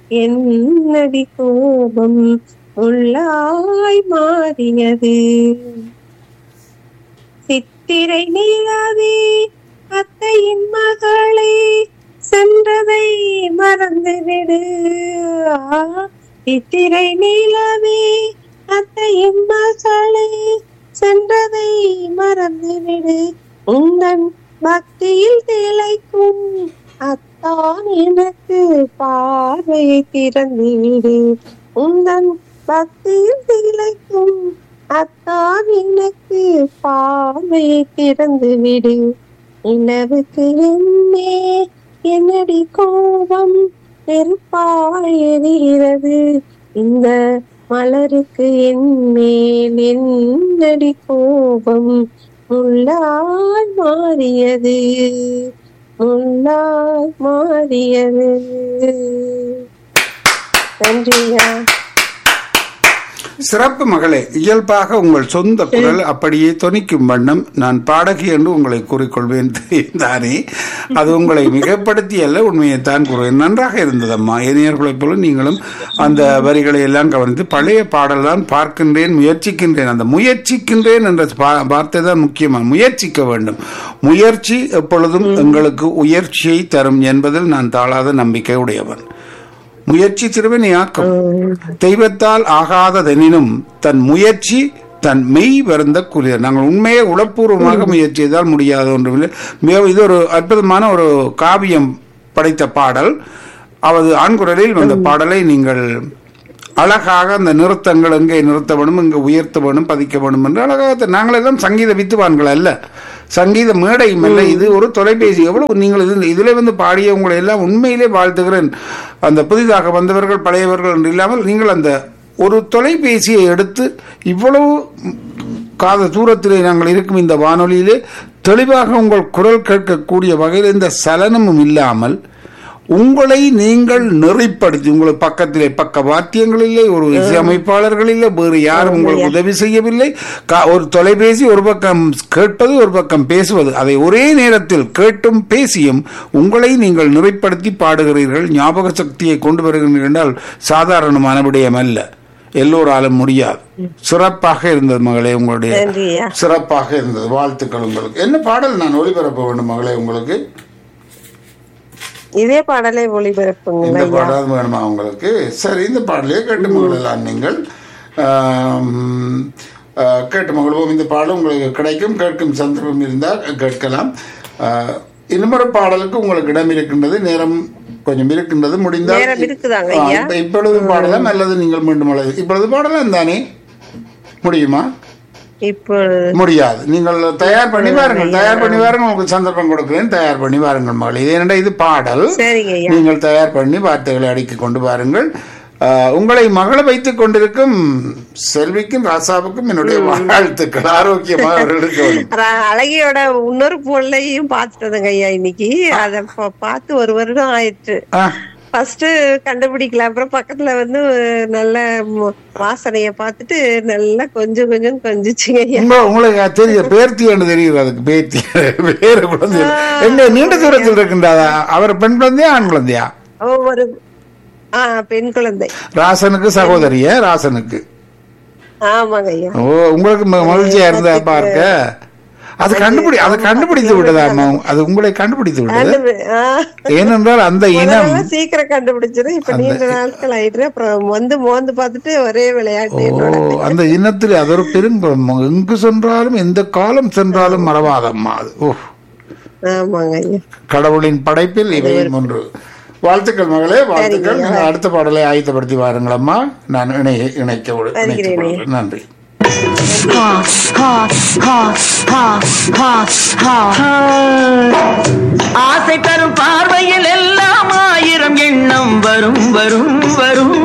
என்னடி கோபம் உள்ளாய் மாறியது சித்திரை நிலாவே அத்தையின் மகளே சென்றதை மறந்துவிடு ஆ, சித்திரை நிலாவே அத்தையின் மகளே சென்றதை மறந்துவிடு உந்தன் பக்தியில் திளைக்கும் அத்தான் எனக்கு பார்வையை திறந்து விடு உந்தன் பக்தியில் திளைக்கும் அத்தான் எனக்கு பார்வையை திறந்து விடு நிலவுக்கு என்னே என்னடி கோபம் நெருப்பாய் எரிகிறது இந்த மலருக்கு என் மேல் என்னடி கோபம் முள்ளாய் மாறியது முள்ளாய் மாறியது நன்றியா சிறப்பு மகளே இயல்பாக உங்கள் சொந்த குரல் அப்படியே தொனிக்கும் வண்ணம் நான் பாடகி என்று உங்களை கூறிக்கொள்வேன் தானே அது உங்களை மிகப்படுத்தி அல்ல உண்மையை தான் கூறுவேன் நன்றாக இருந்ததம்மா இளைஞர்களைப் போல நீங்களும் அந்த வரிகளை எல்லாம் கவனித்து பழைய பாடல் தான் பார்க்கின்றேன் முயற்சிக்கின்றேன் அந்த முயற்சிக்கின்றேன் என்ற பா- வார்த்தை தான் முக்கியமாக முயற்சிக்க வேண்டும் முயற்சி எப்பொழுதும் எங்களுக்கு உயர்ச்சியை தரும் என்பதில் நான் தாழாத நம்பிக்கை உடையவன் முயற்சி திருவினையாக்கும் தெய்வத்தால் ஆகாததெனினும் தன் முயற்சி தன் மெய் வருந்த கூறிய நாங்கள் உண்மையை உளப்பூர்வமாக முயற்சி செய்தால் முடியாத ஒன்றுமில்லை மிக இது ஒரு அற்புதமான ஒரு காவியம் படைத்த பாடல் அவது ஆண்குரலில் வந்த பாடலை நீங்கள் அழகாக அந்த நிறுத்தங்கள் எங்கே நிறுத்த வேணும் இங்கே உயர்த்த வேணும் பதிக்க வேணும் என்று அழகாக த- நாங்களெல்லாம் சங்கீத வித்துவான்கள் அல்ல சங்கீத மேடையும் அல்ல இது ஒரு தொலைபேசி எவ்வளவு நீங்கள் இது இதில் வந்து பாடிய உங்களை எல்லாம் உண்மையிலே வாழ்த்துகிறேன் அந்த புதிதாக வந்தவர்கள் பழையவர்கள் என்று இல்லாமல் நீங்கள் அந்த ஒரு தொலைபேசியை எடுத்து இவ்வளவு காத தூரத்திலே நாங்கள் இருக்கும் இந்த வானொலியிலே தெளிவாக உங்கள் குரல் கேட்கக்கூடிய வகையில் இந்த சலனமும் இல்லாமல் உங்களை நீங்கள் நெறிப்படுத்தி உங்களுக்கு பக்கத்திலே பக்க வாத்தியங்கள் இல்லை ஒரு இசையமைப்பாளர்கள் இல்லை வேறு யாரும் உங்களுக்கு உதவி செய்யவில்லை கா- ஒரு தொலைபேசி ஒரு பக்கம் கேட்பது ஒரு பக்கம் பேசுவது அதை ஒரே நேரத்தில் கேட்டும் பேசியும் உங்களை நீங்கள் நெறிப்படுத்தி பாடுகிறீர்கள் ஞாபக சக்தியை கொண்டு வருகிறீர்கள் என்றால் சாதாரணமான விடயம் அல்ல எல்லோராலும் முடியாது சிறப்பாக இருந்தது மகளே உங்களுடைய நன்றியா சிறப்பாக இருந்தது வாழ்த்துக்கள் உங்களுக்கு என்ன பாடல் நான் ஒளிபரப்ப வேண்டும் மகளே உங்களுக்கு இதே பாடலை ஒளிபரப்புங்களா இந்த ஐயா பாடல் வேணுமா உங்களுக்கு சரி இந்த பாடலையே கேட்டு மகளெல்லாம் நீங்கள் ஆம், ஆ, கேட்டு மகிழ்வோம் இந்த பாடல் உங்களுக்கு கிடைக்கும் கேட்கும் சந்தர்ப்பம் இருந்தால் கேட்கலாம் ஆ, இன்னொரு பாடலுக்கு உங்களுக்கு இடம் இருக்கின்றது நேரம் கொஞ்சம் இருக்கின்றது முடிந்தால் நேரம் இருக்குதாங்க ஆ, ஐயா இப்ப- இப்பொழுது பாடலாம் அல்லது நீங்கள் மீண்டும் அழைத்து இப்பொழுது பாடலாம் தானே முடியுமா இப்போ முடியாது நீங்கள் தயார் பண்ணி பாருங்கள் தயார் பண்ணி பாருங்கள் உங்களுக்கு சந்தர்ப்பம் கொடுக்கிறேன் தயார் பண்ணி பாருங்கள் மகள் இது என்னடா இது பாடல் சரிங்க ஐயா நீங்கள் தயார் பண்ணி வார்த்தைகளை அடுக்கி கொண்டு பாருங்கள் ஆஹ், உங்களை மகள வைத்துக் கொண்டிருக்கும் செல்விக்கும் ராசாவுக்கும் என்னுடைய வாழ்த்துக்கள் ஆரோக்கியமாக அவர்களுக்கு வேணும். ர- அழகியோட இன்னொரு பொருளையும் பார்த்துட்டதுங்க ஐயா இன்னைக்கு அத பா- பார்த்து ஒரு வருடம் ஆயிடுச்சு ஆ, ஃபர்ஸ்ட் கண்டுபிடிக்கல அப்புறம் பக்கத்துல வந்து நல்ல ம- வாசனைய பார்த்துட்டு நல்லா கொஞ்சம் கொஞ்சம் கொஞ்சிச்சுங்க ஐயா உங்க உங்களுக்கு அது தெரியும் பேர்த்தி என்று தெரியுது அதுக்கு பேர்த்தி பேரு குழந்தை எங்க நீண்ட தூரத்தில் இருக்கின்றதா அவர் பெண் குழந்தையா ஆண் குழந்தையா ஒவ்வொரு ஆ பெண் குழந்தை ராசனுக்கு சகோதரிய ராசனுக்கு ஆமாங்க ஐயா ஓ உங்களுக்கு ம- மகிழ்ச்சியா இருந்தா பார்க்க அது கண்டுபிடி அது கண்டுபிடித்து விட்டதா அம்மா அது உங்களை கண்டுபிடித்து விட்டது கண்டுபி- ஆ. ஏனென்றால் அந்த இனம் முதல்ல சீக்கிரம் கண்டுபிடிச்சிரு இப்ப நீண்ட நாட்கள் ஆயிட்டு அப்புறம் வந்து மோந்து பார்த்துட்டு ஒரே விளையாட்டு ஓ என்னோட அந்த இனத்தில் அது ஒரு பெருங்குளம் எங்கு சென்றாலும் எந்த காலம் சென்றாலும் மறவாதம்மா அது ஓ ஆமாங்க ஐயா கடவுளின் படைப்பில் இவையும் ஒன்று வாழ்த்துக்கள் மகளே வாழ்த்துக்கள் நீங்கள் அடுத்த பாடலை ஆயத்தப்படுத்தி வாருங்களம்மா நான் இணைய இணைக்க விடு- இணைக்க வருகிறேனே. விடுகிறேன். நன்றி Ha, ha, ha, ha, ha, ha, ha. ஆசை தரும் பார்வையில் எல்லாம் ஆயிரம் எண்ணம் வரும் வரும் வரும்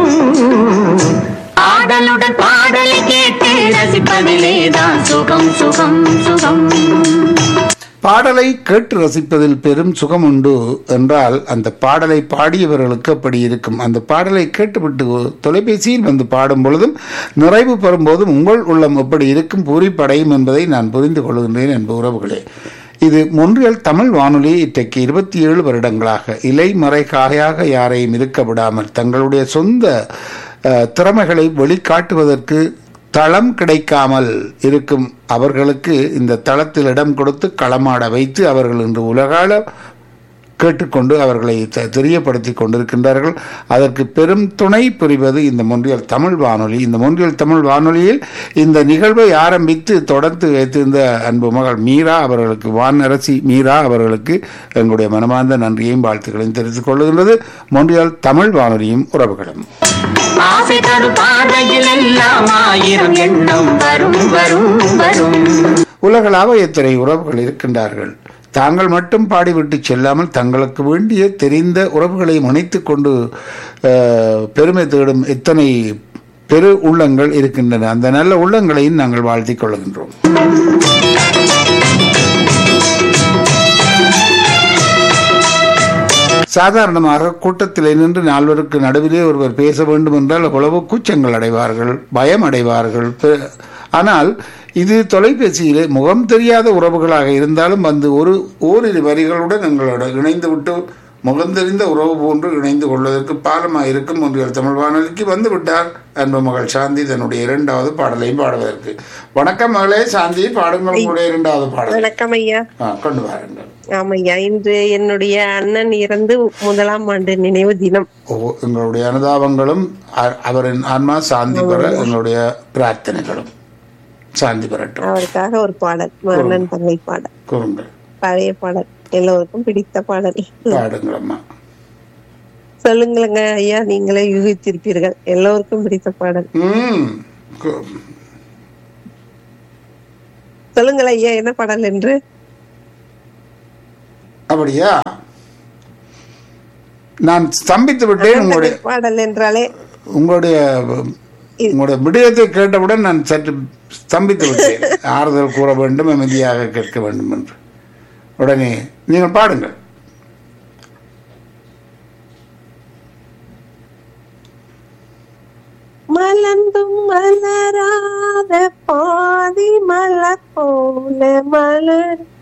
ஆடலுடன் பாடலை கேட்டு ரசிப்பதிலேதான் சுகம் சுகம் சுகம் பாடலை கேட்டு ரசிப்பதில் பெரும் சுகம் உண்டு என்றால் அந்த பாடலை பாடியவர்களுக்கு அப்படி இருக்கும் அந்த பாடலை கேட்டுவிட்டு தொலைபேசியில் வந்து பாடும் பொழுதும் நிறைவு பெறும் போதும் உங்கள் உள்ளம் எப்படி இருக்கும் பூரிப்படையும் என்பதை நான் புரிந்து கொள்கின்றேன் என்ப உறவுகளே இது மொன்றியல் தமிழ் வானொலி இன்றைக்கு இருபத்தி ஏழு வருடங்களாக இலைமறை காயாக யாரையும் இருக்க விடாமல் தங்களுடைய சொந்த அஹ், திறமைகளை வெளிக்காட்டுவதற்கு தளம் கிடைக்காமல் இருக்கும் அவர்களுக்கு இந்த தளத்தில் இடம் கொடுத்து களமாட வைத்து அவர்கள் இன்று உலகால கேட்டுக்கொண்டு அவர்களை தெ- தெரியப்படுத்திக் கொண்டிருக்கின்றார்கள் அதற்கு பெரும் துணை புரிவது இந்த மொன்றியல் தமிழ் வானொலி இந்த மொன்றியல் தமிழ் வானொலியில் இந்த நிகழ்வை ஆரம்பித்து தொடர்ந்து வைத்திருந்த அன்பு மகள் மீரா அவர்களுக்கு வானரசி மீரா அவர்களுக்கு எங்களுடைய மனமார்ந்த நன்றியையும் வாழ்த்துக்களையும் தெரிவித்துக் கொள்ளுகின்றது மொன்றியல் தமிழ் வானொலியும் உறவுகளும் ஆசை தரும் பாதையில் எல்லாம் ஆயிரம் எண்ணம் வரும் வரும் வரும் உலகளாவ எத்தனை உறவுகள் இருக்கின்றார்கள் தாங்கள் மட்டும் பாடிவிட்டு செல்லாமல் தங்களுக்கு வேண்டிய தெரிந்த உறவுகளை இணைத்துக் கொண்டு அஹ், பெருமை தேடும் எத்தனை பெரு உள்ளங்கள் இருக்கின்றன அந்த நல்ல உள்ளங்களையும் நாங்கள் வாழ்த்திக் கொள்கின்றோம் சாதாரணமாக கூட்டத்திலே நின்று நால்வருக்கு நடுவிலே ஒருவர் பேச வேண்டும் என்றால் அவ்வளவு கூச்சங்கள் அடைவார்கள் பயம் அடைவார்கள் பெ- ஆனால் இது தொலைபேசியிலே முகம் தெரியாத உறவுகளாக இருந்தாலும் வந்து ஒரு ஓரிரு வரிகளுடன் எங்களோட இணைந்து விட்டு முகம் தெரிந்த உறவு போன்று இணைந்து கொள்வதற்கு பாலமாக இருக்கும் ஒன்றியல் தமிழ் வானொலிக்கு வந்து விட்டார் அன்பு மகள் சாந்தி தன்னுடைய இரண்டாவது பாடலையும் பாடுவதற்கு வணக்கம் மகளே சாந்தி பாடுங்கள் உங்களுடைய இரண்டாவது பாடல் வணக்கம் ஐயா ஆ, கொண்டு வாருங்கள் ஆமையா இன்று என்னுடைய அண்ணன் இறந்து முதலாம் ஆண்டு நினைவு தினம் ஓ எங்களுடைய அனுதாபங்களும் அ- அவரின் ஆன்மா சாந்தி பெற எங்களுடைய பிரார்த்தனைகளும் சாந்தி பெறட்டும் அவருக்காக ஒரு பாடல் அண்ணன் தங்கை பாடல் கூறுங்கள் பழைய பாடல் எல்லோருக்கும் பிடித்த பாடல் பாடுங்கள் அம்மா சொல்லுங்களேங்க ஐயா நீங்களே யூகித்திருப்பீர்கள் எல்லோருக்கும் பிடித்த பாடல் ம் கு- சொல்லுங்கள் ஐயா என்ன பாடல் என்று அப்படியா நான் ஸ்தம்பித்து விட்டேன் உங்களுடைய பாடல் என்றாலே உங்களுடைய உங்களுடைய விடயத்தை கேட்டவுடன் நான் சற்று ஸ்தம்பித்து விட்டேன் ஆறுதல் கூற வேண்டும் அமைதியாக கேட்க வேண்டும் என்று உடனே நீங்கள் பாடுங்கள் மலர்ந்தும் மலராத பாதி மலர் போல மலர்